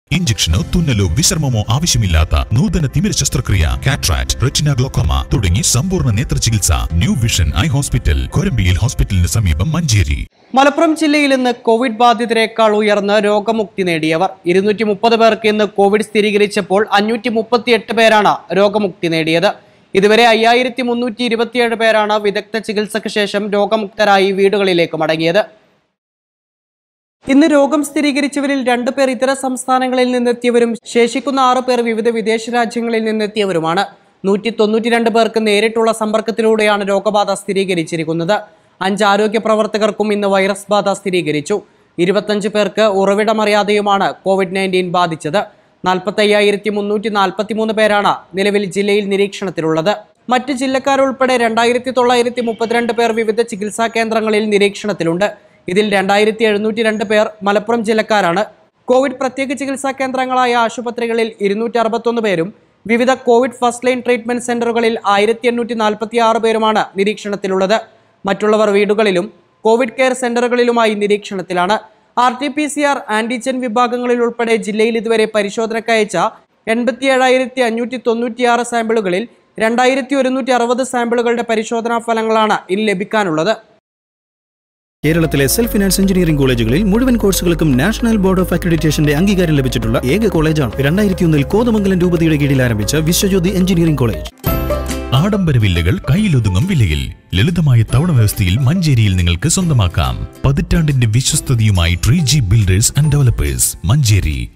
ഇഞ്ചക്ഷനോ തുന്നലോ വിശ്രമമോ ആവശ്യമില്ലാത്ത നൂതന തിമിര ശസ്ത്രക്രിയ കാട്രാക്ട് റെറ്റിന ഗ്ലോക്കോമ തുടങ്ങി സമ്പൂർണ്ണ നേത്ര ചികിത്സ ന്യൂ വിഷൻ ഐ ഹോസ്പിറ്റൽ കൊരമ്പിയിൽ ഹോസ്പിറ്റലിന് സമീപം മഞ്ചേരി മലപ്പുറം ജില്ലയിൽ ഇന്ന് കോവിഡ് ബാധിതരെക്കാൾ ഉയർന്ന് രോഗമുക്തി നേടിയവർ ഇരുന്നൂറ്റി മുപ്പത് പേർക്ക് ഇന്ന് കോവിഡ് സ്ഥിരീകരിച്ചപ്പോൾ അഞ്ഞൂറ്റി മുപ്പത്തിയെട്ട് പേരാണ് രോഗമുക്തി നേടിയത് ഇതുവരെ അയ്യായിരത്തി മുന്നൂറ്റി ഇരുപത്തിയേഴ് പേരാണ് വിദഗ്ധ ചികിത്സയ്ക്ക് ശേഷം രോഗമുക്തരായി വീടുകളിലേക്ക് മടങ്ങിയത് ഇന്ന് രോഗം സ്ഥിരീകരിച്ചവരിൽ രണ്ടു പേർ ഇതര സംസ്ഥാനങ്ങളിൽ നിന്നെത്തിയവരും ശേഷിക്കുന്ന ആറു പേർ വിവിധ വിദേശ രാജ്യങ്ങളിൽ നിന്നെത്തിയവരുമാണ് നൂറ്റി തൊണ്ണൂറ്റിരണ്ട് പേർക്ക് നേരിട്ടുള്ള സമ്പർക്കത്തിലൂടെയാണ് രോഗബാധ സ്ഥിരീകരിച്ചിരിക്കുന്നത് അഞ്ച് ആരോഗ്യ പ്രവർത്തകർക്കും ഇന്ന് വൈറസ് ബാധ സ്ഥിരീകരിച്ചു ഇരുപത്തഞ്ച് പേർക്ക് ഉറവിടമറിയാതെയുമാണ് കോവിഡ് നയൻറ്റീൻ ബാധിച്ചത് നാൽപ്പത്തി അയ്യായിരത്തി മുന്നൂറ്റി നാൽപ്പത്തി മൂന്ന് പേരാണ് നിലവിൽ ജില്ലയിൽ നിരീക്ഷണത്തിലുള്ളത് മറ്റ് ജില്ലക്കാരുൾപ്പെടെ രണ്ടായിരത്തി തൊള്ളായിരത്തി മുപ്പത്തിരണ്ട് പേർ വിവിധ ചികിത്സാ കേന്ദ്രങ്ങളിൽ നിരീക്ഷണത്തിലുണ്ട് ഇതിൽ രണ്ടായിരത്തി എഴുന്നൂറ്റി രണ്ട് പേർ മലപ്പുറം ജില്ലക്കാരാണ് കോവിഡ് പ്രത്യേക ചികിത്സാ കേന്ദ്രങ്ങളായ ആശുപത്രികളിൽ ഇരുന്നൂറ്റി അറുപത്തൊന്ന് പേരും വിവിധ കോവിഡ് ഫസ്റ്റ് ലൈൻ ട്രീറ്റ്മെന്റ് സെന്ററുകളിൽ ആയിരത്തി എണ്ണൂറ്റി നാൽപ്പത്തി ആറ് പേരുമാണ് നിരീക്ഷണത്തിലുള്ളത് മറ്റുള്ളവർ വീടുകളിലും കോവിഡ് കെയർ സെന്ററുകളിലുമായി നിരീക്ഷണത്തിലാണ് R T P C R antigen വിഭാഗങ്ങളിൽ ഉൾപ്പെടെ ജില്ലയിൽ ഇതുവരെ പരിശോധനക്കയച്ച എൺപത്തി ഏഴായിരത്തി അഞ്ഞൂറ്റി തൊണ്ണൂറ്റിയാറ് സാമ്പിളുകളിൽ രണ്ടായിരത്തി ഒരുന്നൂറ്റി അറുപത് സാമ്പിളുകളുടെ പരിശോധനാ ഫലങ്ങളാണ് ഇനി ലഭിക്കാനുള്ളത് കേരളത്തിലെ സെൽഫ് ഫിനാൻസ് എഞ്ചിനീയറിംഗ് കോളേജുകളിൽ മുഴുവൻ കോഴ്സുകൾക്കും നാഷണൽ ബോർഡ് ഓഫ് അക്രഡിറ്റേഷന്റെ അംഗീകാരം ലഭിച്ചിട്ടുള്ള ഏക കോളേജാണ് രണ്ടായിരത്തി ഒന്നിൽ കോതമംഗലം രൂപതയുടെ കീഴിൽ ആരംഭിച്ച വിശ്വജ്യോതി എഞ്ചിനീയറിംഗ് കോളേജ് ആഡംബര വില്ലകൾ കയ്യിലൊതുങ്ങും വിലയിൽ ലളിതമായ തവണ വ്യവസ്ഥയിൽ മഞ്ചേരിയിൽ നിങ്ങൾക്ക് സ്വന്തമാക്കാം പതിറ്റാണ്ടിന്റെ വിശ്വസ്തതയുമായി tree G builders and developers Manjeri